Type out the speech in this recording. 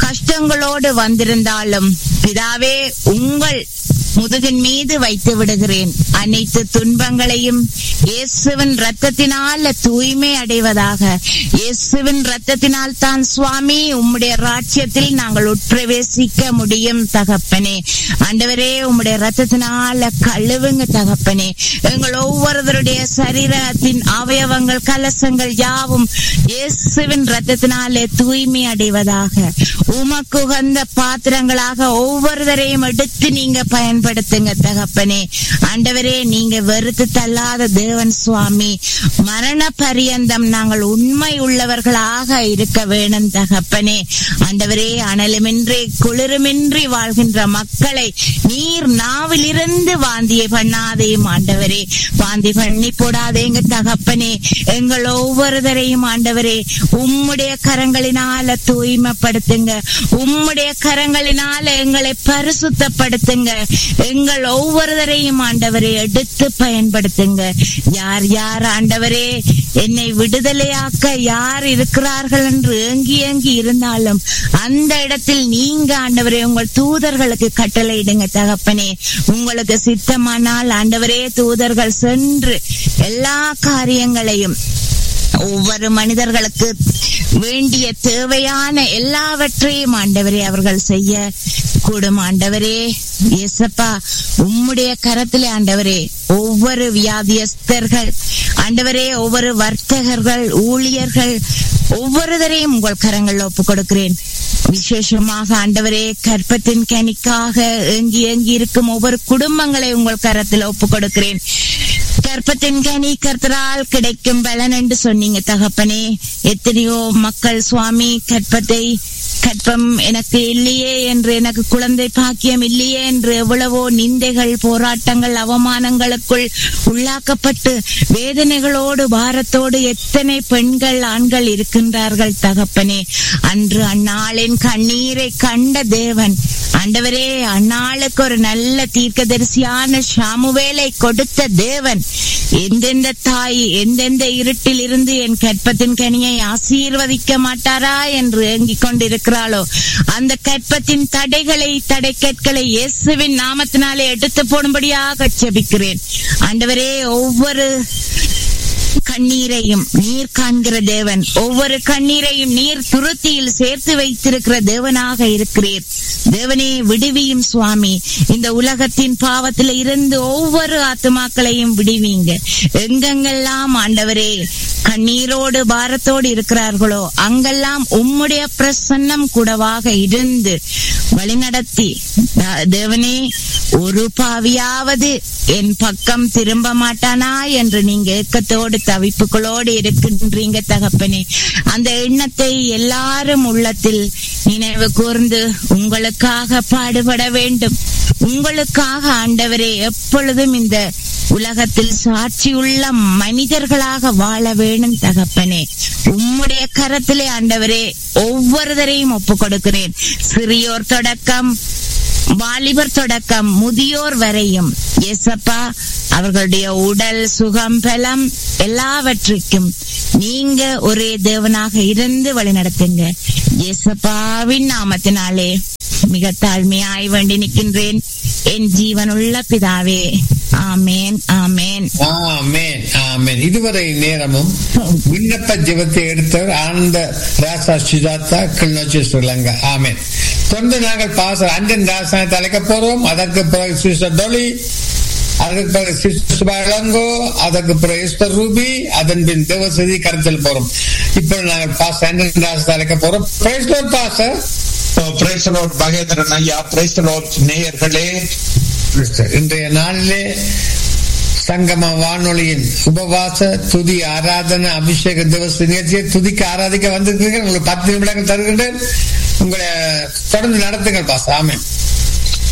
கஷ்டங்களோடு வந்திருந்தாலும் பிதாவே உங்கள் முதுகின் மீது வைத்து விடுகிறேன் அனைத்து துன்பங்களையும் இயேசுவின் ரத்தத்தினால தூய்மை அடைவதாக இயேசுவின் ரத்தத்தினால் தான் சுவாமி உம்முடைய ராஜ்யத்தில் நாங்கள் உட்பிரவேசிக்க முடியும் தகப்பனே ஆண்டவரே உம்முடைய ரத்தத்தினால கழுவுங்க தகப்பனே எங்கள் ஒவ்வொருவருடைய சரீரத்தின் அவயவங்கள் கலசங்கள் யாவும் இயேசுவின் ரத்தத்தினாலே தூய்மை அடைவதாக உமக்கு உகந்த பாத்திரங்களாக ஒவ்வொருவரையும் எடுத்து நீங்க பயன்படுத்துங்க தகப்பனே ஆண்டவரே நீங்க வெறுத்து தள்ளாத தேவன் சுவாமி மரண பரியந்தம் நாங்கள் உண்மை உள்ளவர்களாக இருக்க வேணும் தகப்பனே ஆண்டவரே அனலுமின்றி குளிருமின்றி வாழ்கின்ற மக்களை நீர் நாவிலிருந்து வாந்தியை பண்ணாதேயும் ஆண்டவரே வாந்தி பண்ணி போடாதேங்க தகப்பனே எங்கள் ஒவ்வொருவரையும் ஆண்டவரே உம்முடைய கரங்களினால தூய்மைப்படுத்துங்க உம்முடைய கரங்களினால எங்களை பரிசுத்தப்படுத்துங்க எங்கள் ஒவ்வொருவரையும் ஆண்டவரை எடுத்து பயன்படுத்துங்க யார் யார் ஆண்டவரே என்னை விடுதலையாக்க யார் இருக்கிறார்கள் என்று ஏங்கி ஏங்கி இருந்தாலும் அந்த இடத்தில் நீங்க ஆண்டவரே உங்கள் தூதர்களுக்கு கட்டளையிடுங்க தகப்பனே உங்களுக்கு சித்தமானால் ஆண்டவரே தூதர்கள் சென்று எல்லா காரியங்களையும் ஒவ்வொரு மனிதர்களுக்கு வேண்டிய தேவையான எல்லாவற்றையும் ஆண்டவரே அவர்கள் செய்ய கூடும் ஆண்டவரே எசப்பா உம்முடைய கரத்திலே ஆண்டவரே ஒவ்வொரு வியாதியஸ்தர்கள் ஆண்டவரே ஒவ்வொரு வர்த்தகர்கள் ஊழியர்கள் ஒவ்வொருவரையும் உங்கள் கரங்கள் ஒப்பு கொடுக்கிறேன் விசேஷமாக ஆண்டவரே கற்பத்தின் கனிக்காக ஏங்கி ஏங்கி இருக்கும் ஒவ்வொரு குடும்பங்களை உங்கள் கரத்தில் ஒப்பு கொடுக்கிறேன் கற்பத்தின் கனி கர்த்தரால் கிடைக்கும் பலன் என்று சொன்னீங்க தகப்பனே எத்தனையோ மக்கள் சுவாமி கற்பத்தை கற்பம் எனக்கு இல்லையே என்று எனக்கு குழந்தை பாக்கியம் இல்லையே என்று எவ்வளவோ நிந்தைகள் போராட்டங்கள் அவமானங்களுக்குள் உள்ளாக்கப்பட்டு வேதனைகளோடு பாரத்தோடு எத்தனை பெண்கள் ஆண்கள் இருக்கின்றார்கள் தகப்பனே அன்று அந்நாளின் கண்ணீரை கண்ட தேவன் ஆண்டவரே அந்நாளுக்கு ஒரு நல்ல தீர்க்கதரிசியான சாமுவேலை கொடுத்த தேவன் எந்தெந்த தாய் எந்தெந்த இருட்டில் இருந்து என் கற்பத்தின் கனியை ஆசீர்வதிக்க மாட்டாரா என்று ஏங்கிக் கொண்டிருக்கிறாளோ அந்த கற்பத்தின் தடைகளை தடை கற்களை இயேசுவின் நாமத்தினாலே எடுத்து போடும்படியாக செபிக்கிறேன் ஆண்டவரே ஒவ்வொரு கண்ணீரையும் நீர் காண்கிற தேவன் ஒவ்வொரு கண்ணீரையும் நீர் துருத்தியில் சேர்த்து வைத்திருக்கிற தேவனாக இருக்கிறீர் தேவனே விடுவியும் சுவாமி இந்த உலகத்தின் பாவத்தில் இருந்து ஒவ்வொரு ஆத்துமாக்களையும் விடுவீங்க எங்கெங்கெல்லாம் ஆண்டவரே கண்ணீரோடு பாரத்தோடு இருக்கிறார்களோ அங்கெல்லாம் உம்முடைய பிரசன்னம் கூடவாக இருந்து வழிநடத்தி தேவனே ஒரு பாவியாவது என் பக்கம் திரும்ப மாட்டானா என்று நீங்க ஏக்கத்தோடு தவிப்புகளோடு இருக்கின்றீங்க தகப்பனே அந்த எண்ணத்தை எல்லாரும் உள்ளத்தில் நினைவு கூர்ந்து உங்களுக்காக பாடுபட வேண்டும் உங்களுக்காக ஆண்டவரே எப்பொழுதும் இந்த உலகத்தில் சாட்சியுள்ள மனிதர்களாக வாழ வேணும் தகப்பனே உம்முடைய கரத்திலே ஆண்டவரே ஒவ்வொருவரையும் ஒப்பு கொடுக்கிறேன் சிறியோர் தொடக்கம் வாலிபர் தொடக்கம் முதியோர் வரையும் எசப்பா அவர்களுடைய உடல் சுகம் பலம் எல்லாவற்றுக்கும் நீங்க ஒரே தேவனாக இருந்து வழி நடத்துங்க எசப்பாவின் நாமத்தினாலே மிக தாழ்மையாய் வேண்டி நிற்கின்றேன் என் ஜீவனுள்ள பிதாவே ஆமேன் ஆமேன் ஆமேன் ஆமேன் இதுவரை நேரமும் விண்ணப்ப ஜெபத்தை எடுத்தவர் ஆனந்த ராசா சுஜாதா கிளிநொச்சி ஸ்ரீலங்கா ஆமேன் தொடர்ந்து நாங்கள் பாச அண்டன் ராசாயத்தை அழைக்க போறோம் அதற்கு பிறகு சிஸ்டர் டொலி அதற்கு பிறகு சிஸ்டர் சுபா இளங்கோ அதற்கு பிறகு இஸ்டர் ரூபி அதன் பின் தேவசதி கருத்தில் போறோம் இப்போ நாங்கள் பாச அண்டன் ராசத்தை அழைக்க போறோம் பிரைஸ் பாச பிரைசலோட் மகேந்திரன் ஐயா பிரைசலோட் நேயர்களே இன்றைய நாளிலே சங்கம வானொலியின் உபவாச துதி ஆராதனை அபிஷேக திவச நிகழ்ச்சியை துதிக்க ஆராதிக்க வந்திருக்கீங்க உங்களுக்கு பத்து நிமிடங்கள் தருகின்றேன் உங்களை தொடர்ந்து நடத்துங்கள் பாஸ் ஆமேன்